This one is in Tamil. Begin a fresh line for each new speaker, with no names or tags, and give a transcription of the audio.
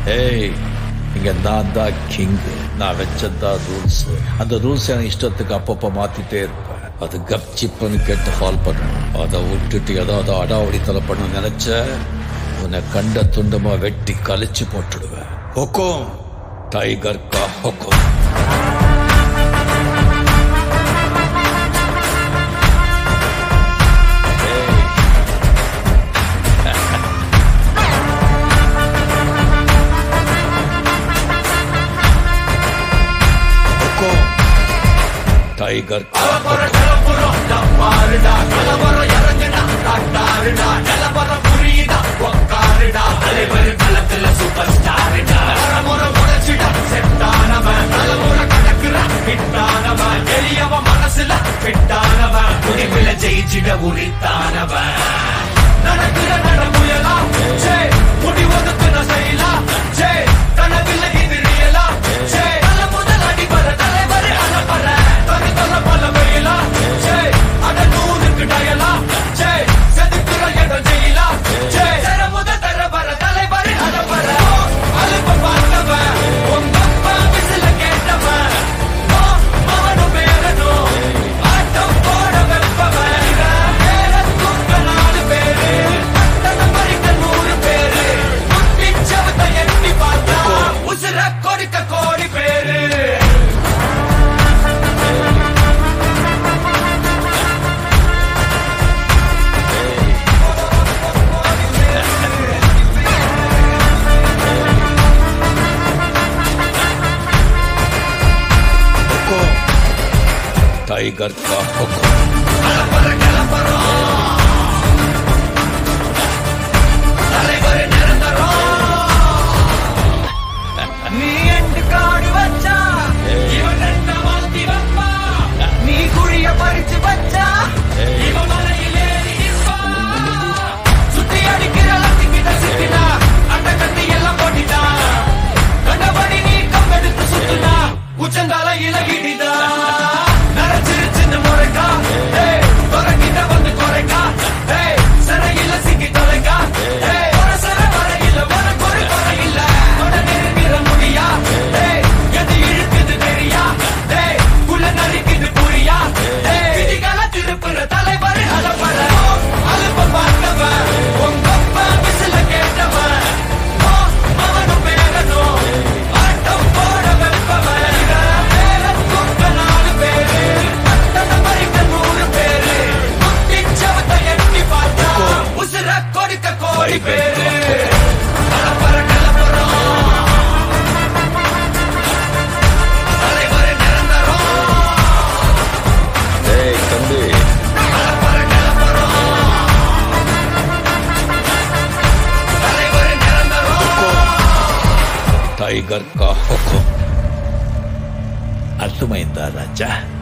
ஏய் இங்க நான் தான் கிங் நான் வச்சதான் ரூல்ஸ் அந்த ரூல்ஸ் என் இஷ்டத்துக்கு அப்பப்போ மாத்திட்டே இருப்பேன் அது கப் சிப்புன்னு கேட்டு ஃபால் பண்ணணும் அதை விட்டுட்டு ஏதாவது அடாவடித்தலை பண்ண நினைச்ச உன்னை கண்ட துண்டமா வெட்டி கழிச்சு போட்டுடுவேன் ஹொக்கும் டைகர் கா ஹொக்கும் ஹொக்கும் டைகர் கா ஹொக்கும்
ஜெயிச்சிட உரித்தானவன் நடக்கிற நடமுயலா சே முடி ஒதுக்குன செயலா சே கனவில்லை இது ரியலா சே நல்ல முதல் அடிபர தலைவர் அலப்பற தனி தல பல வெயிலா சே அட நூறுக்கு டயலா சே செதுக்குற இடம் ஜெயிலா சே தர முத தர வர தலைவர் அலப்பற அலுப்ப பார்த்தவன் உங்க அப்பா விசில கேட்டவன் மா, மகனும் பேரனும் ஆட்டம் போட வெப்பவன் பேர தூக்க நாலு பேரு பட்டணம் மறிக்க நூறு பேரு குட்டி சவத்தை எட்டி பார்த்தா உசுர கொடுக்க கோடி பேரு
ஹொக்கும் டைகர் கா ஹொக்கும்
தலைவர் நிரந்தரம் நீ எண்டு காடு வச்சா இவன் என்ன மாத்தி வைப்பா நீ குழிய பறிச்சு வச்சா இவன் மலையில் ஏறி நிற்பா சுத்தி அடிக்கிற லத்திக்கிட்ட சிக்கினா அண்ட கட்டி எல்லாம் போட்டிட்டா கண்டபடி நீ கம்பெடுத்து சுத்துனா உச்சந்தால இலகிடிதா நரைச்சிருச்சுன்னு முறைக்கா ஏய் தொடங்கிட்ட வந்து குறைக்கா ஏய் சிறையில சிக்கி தொலைக்கா ஏய் ஒரு சிறை வரையில உனக்கு ஒரு குறை இல்ல தொட நெருங்கிற முடியா ஏய் எது இழுக்குது தெரியா ஏய் உள்ள நறுக்குது புரியா ஏய் விதிகளை திருப்புற தலைவர் அலப்பற அலுப்ப பார்த்தவன் உங்க அப்பா விசில கேட்டவன் ஓ, மகனும் பேரனும் ஆட்டம் போட வெப்பவன் பேர தூக்க நாலு பேரு பட்டணம் மறிக்க நூறு பேரு குட்டி சவத்தை எட்டி பார்த்தா உசுர கொடுக்க கோடி பேரு கலப்பற கலப்பறம் தலைவர் நிரந்தரம்
ஏய் தம்பி
கலப்பற கலப்பறம் தலைவர் நிரந்தரம்
டைகர் கா ஹொக்கும் అర్థమైందా రాజా